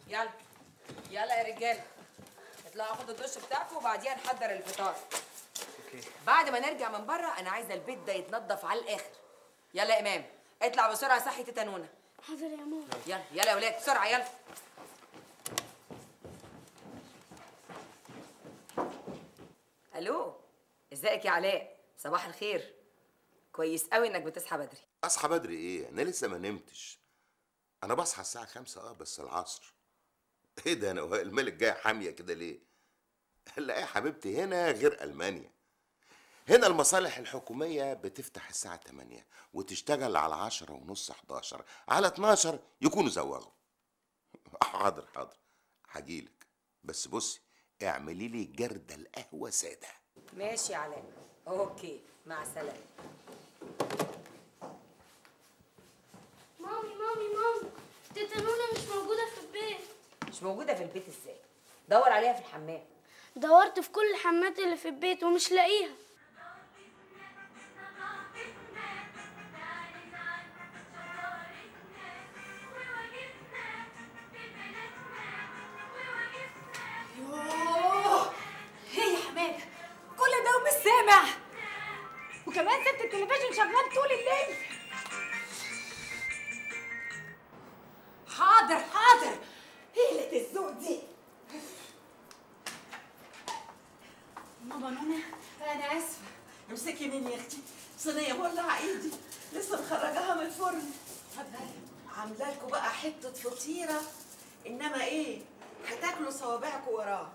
يلا يلا يا رجاله اطلعوا خدوا الدش بتاعكم وبعديها نحضر الفطار اوكي بعد ما نرجع من بره انا عايزه البيت ده يتنضف على الاخر يلا يا امام اطلع بسرعه صحي تيتا نونا حاضر يا ماما يلا يلا يا ولاد بسرعه يلا الو ازيك يا علاء صباح الخير كويس قوي انك بتصحى بدري اصحى بدري ايه انا لسه ما نمتش انا بصحى الساعه خمسة اه بس العصر ايه ده انا وائل الملك جاي حاميه كده ليه لا يا حبيبتي هنا غير المانيا هنا المصالح الحكومية بتفتح الساعة 8 وتشتغل على 10 ونص 11 على 12 يكونوا زوغوا حاضر حاضر هجيلك بس بصي اعملي لي جردة القهوة سادة ماشي يا علاء اوكي مع السلامه مامي مامي مامي تيتا نونا مش موجودة في البيت مش موجوده في البيت ازاي دور عليها في الحمام دورت في كل الحمامات اللي في البيت ومش لاقيها يوه ايه يا حماده كل ده ومش سامع وكمان سبت التلفزيون شغال طول الليل حاضر حاضر هيلة الذوق دي ماما نونا انا اسفه امسكي مني يا اختي صينيه مولعه ايدي لسه مخرجاها من الفرن عامله لكم بقى حته فطيره انما ايه هتاكلوا صوابعكم وراها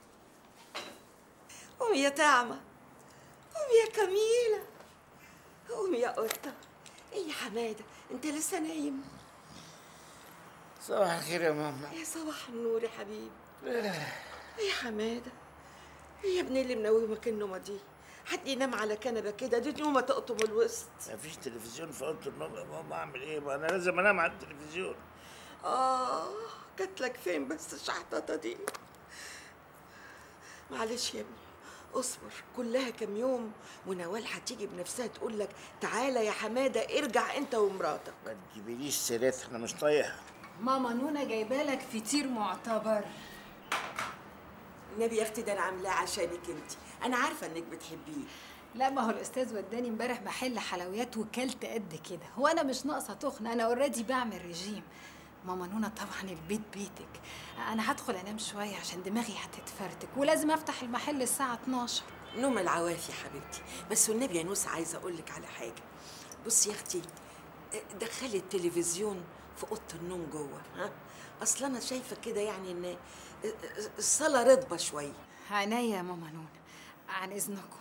قومي يا تعمه قومي يا كميله قومي يا قطه ايه يا حماده انت لسه نايم صباح الخير يا ماما يا صباح النور يا حبيبي ايه يا حماده ايه يا ابني اللي منومك النومه دي حد ينام على كنبه كده دي نومه تقطم الوسط مفيش تلفزيون في اوضه النوم يا ماما اعمل ايه ما انا لازم انام على التلفزيون اه جات لك فين بس الشحططه دي معلش يا ابني اصبر كلها كام يوم ونوال هتيجي بنفسها تقول لك تعالى يا حماده ارجع انت ومراتك ما تجيبيليش سيرتها انا مش طايقها ماما نونا جايبه لك فطير معتبر النبي يا اختي ده انا عاملاه عشانك انت انا عارفه انك بتحبيه لا ما هو الاستاذ وداني امبارح محل حلويات وكلت قد كده هو انا مش ناقصه تخن انا اوريدي بعمل رجيم ماما نونا طبعا البيت بيتك انا هدخل انام شويه عشان دماغي هتتفرتك ولازم افتح المحل الساعه 12 نوم العوافي يا حبيبتي بس والنبي يا نوسه عايزه اقول لك على حاجه بصي يا اختي دخلي التلفزيون في اوضه النوم جوه ها اصل انا شايفه كده يعني ان الصلاه رطبه شويه عينيا يا ماما نونا عن اذنكم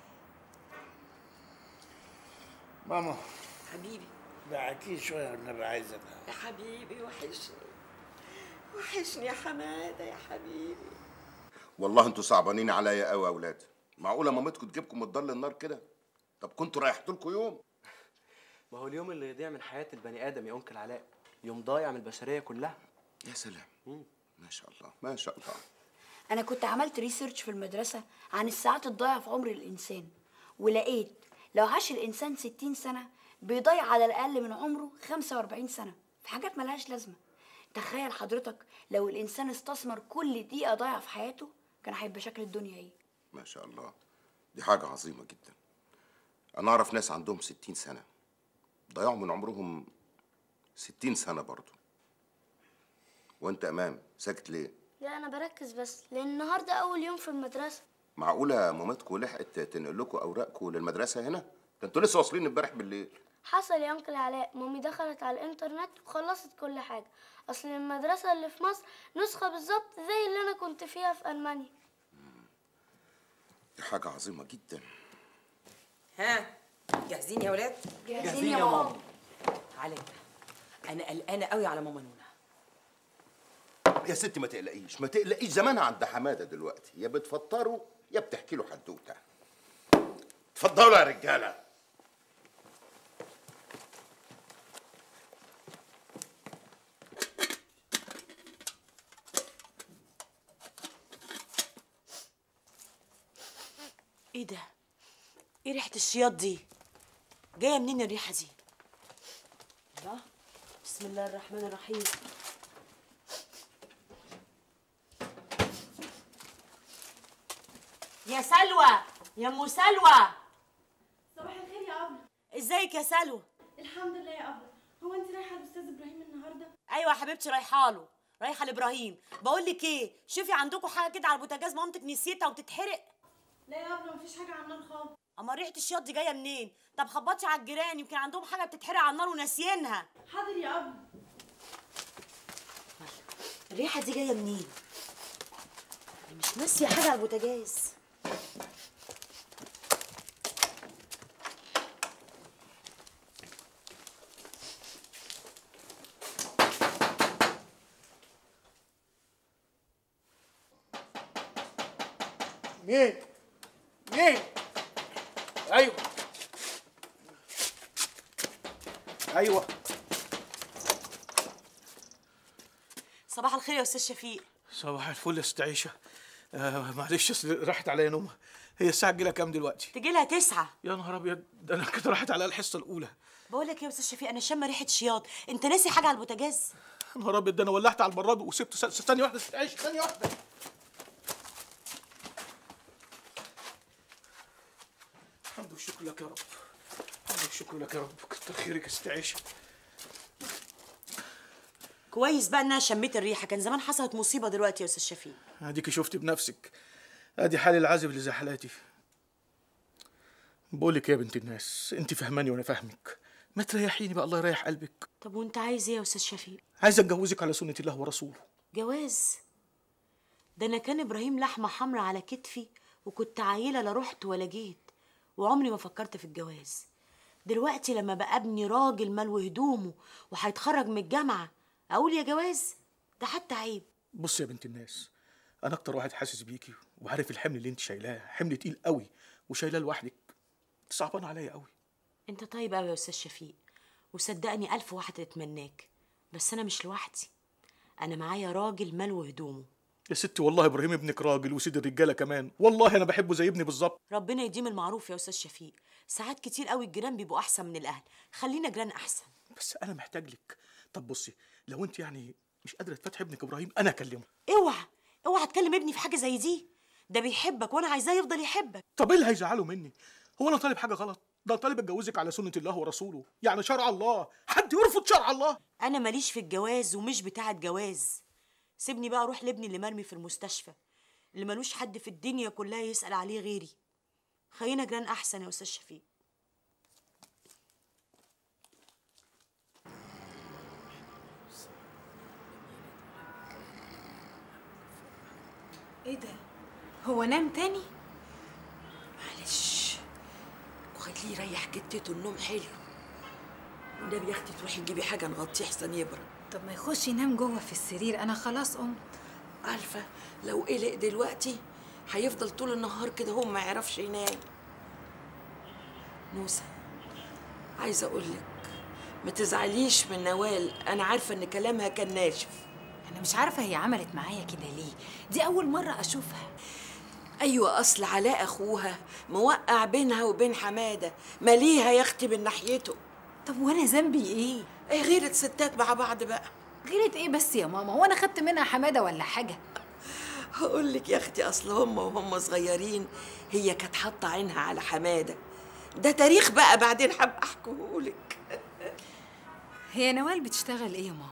ماما حبيبي دعكيه شويه والنبي عايز انام يا حبيبي وحشني وحشني يا حماده يا حبيبي والله انتوا صعبانين عليا قوي يا اولاد معقوله مامتكم تجيبكم من الدار للنار كده طب كنتوا ريحتوا لكم يوم ما هو اليوم اللي يضيع من حياة البني آدم يا أنكل علاء يوم ضايع من البشرية كلها يا سلام ما شاء الله ما شاء الله أنا كنت عملت ريسيرش في المدرسة عن الساعات الضايعة في عمر الإنسان ولقيت لو عاش الإنسان 60 سنة بيضيع على الأقل من عمره 45 سنة في حاجات ملهاش لازمة تخيل حضرتك لو الإنسان استثمر كل دقيقة ضايعة في حياته كان هيبقى شكل الدنيا إيه ما شاء الله دي حاجه عظيمه جدا انا اعرف ناس عندهم ستين سنه ضيعوا من عمرهم ستين سنه برضه وانت امام ساكت ليه لا أنا بركز بس لأن النهاردة أول يوم في المدرسة معقوله مامتكم لحقت تنقل لكم اوراقكم للمدرسه هنا ده انتوا لسه واصلين امبارح بالليل حصل يا أنكل علاء مامي دخلت على الإنترنت وخلصت كل حاجة أصل المدرسة اللي في مصر نسخة بالظبط زي اللي أنا كنت فيها في ألمانيا دي حاجه عظيمه جدا ها جاهزين يا ولاد جاهزين يا ماما عليك انا قلقانه قوي على ماما نونا يا ستي ما تقلقيش ما تقلقيش زمانها عند حماده دلوقتي يا بتفطروا يا بتحكي له حدوته اتفضلوا يا رجاله ايه ده ايه ريحه الشياط دي جايه منين الريحه دي الله بسم الله الرحمن الرحيم يا سلوى يا ام سلوى صباح الخير يا أبلة ازيك يا سلوى الحمد لله يا أبلة هو أنت رايحة لأستاذ إبراهيم النهاردة؟ ايوه يا حبيبتي رايحه له رايحه لابراهيم بقول لك ايه شوفي عندكم حاجه كده على البوتاجاز مامتك نسيتها وتتحرق لا يا أبلة مفيش حاجة على النار خالص اما ريحه الشياط دي جايه منين طب خبطي على الجيران يمكن عندهم حاجه بتتحرق على النار وناسيينها حاضر يا أبلة الريحه دي جايه منين أنا مش ناسيه حاجه على البوتاجاز مين؟ مين؟ ايوه ايوه صباح الخير يا استاذ شفيق صباح الفل يا ست عيشه آه معلش أصل راحت عليا نومه هي الساعه تجيلها كام دلوقتي تجي لها تسعة يا نهار ابيض ده انا كده راحت عليا الحصه الاولى بقول لك إيه يا استاذ شفيق انا شامه ريحه شياط انت ناسي حاجه على البوتاجاز يا نهار ابيض ده انا ولعت على البراد وسبته س- ثانيه واحده ست عيشه ثانيه واحده الحمد والشكر لك يا رب الحمد والشكر لك يا رب كتر خيرك يا ست عيشه كويس بقى انها شميت الريحه كان زمان حصلت مصيبه دلوقتي يا استاذ شفيق اديكي شفتي بنفسك ادي حال العازب اللي زي حالاتي بقول لك يا بنت الناس انت فهماني وانا فاهمك ما تريحيني بقى الله يريح قلبك طب وانت عايز ايه يا استاذ شفيق عايز اتجوزك على سنه الله ورسوله جواز ده انا كان ابراهيم لحمه حمرا على كتفي وكنت عيله لا رحت ولا جيت وعمري ما فكرت في الجواز دلوقتي لما بقى ابني راجل ملو هدومه وهيتخرج من الجامعه اقول يا جواز ده حتى عيب بص يا بنت الناس انا اكتر واحد حاسس بيكي وعارف الحمل اللي انت شايلاه حمل تقيل قوي وشايلاه لوحدك صعبان عليا قوي انت طيب قوي يا استاذ شفيق وصدقني الف واحده تتمناك بس انا مش لوحدي انا معايا راجل ملو هدومه يا ستي والله ابراهيم ابنك راجل وسيد الرجاله كمان والله انا بحبه زي ابني بالظبط ربنا يديم المعروف يا استاذ شفيق ساعات كتير قوي الجيران بيبقوا احسن من الاهل خلينا جيران احسن بس انا محتاج لك طب بصي لو انت يعني مش قادره تفتحي ابنك ابراهيم انا اكلمه اوعى اوعى تكلم ابني في حاجه زي دي ده بيحبك وانا عايزاه يفضل يحبك طب ايه اللي هيزعله مني هو انا طالب حاجه غلط ده أنا طالب اتجوزك على سنه الله ورسوله يعني شرع الله حد يرفض شرع الله انا ماليش في الجواز ومش بتاعه جواز سيبني بقى اروح لابني اللي مرمي في المستشفى اللي ملوش حد في الدنيا كلها يسال عليه غيري خلينا جيران احسن يا استاذ شفيق ايه ده هو نام تاني معلش وخليه يريح جدته النوم حلو والنبي يا اختي تروحي تجيبي حاجه نغطيه احسن يبرد طب ما يخش ينام جوه في السرير انا خلاص قمت عارفه لو قلق دلوقتي هيفضل طول النهار كده هو ما يعرفش ينام نوسه عايزه اقول لك ما تزعليش من نوال انا عارفه ان كلامها كان ناشف انا مش عارفه هي عملت معايا كده ليه دي اول مره اشوفها ايوه اصل علاء اخوها موقع بينها وبين حماده ماليها يا اختي من ناحيته طب وانا ذنبي ايه ايه غيرة ستات مع بعض بقى غيرت ايه بس يا ماما وانا خدت منها حماده ولا حاجه هقول لك يا اختي اصل هم وهم صغيرين هي كانت حاطه عينها على حماده ده تاريخ بقى بعدين حابه احكيهولك هي نوال بتشتغل ايه يا ماما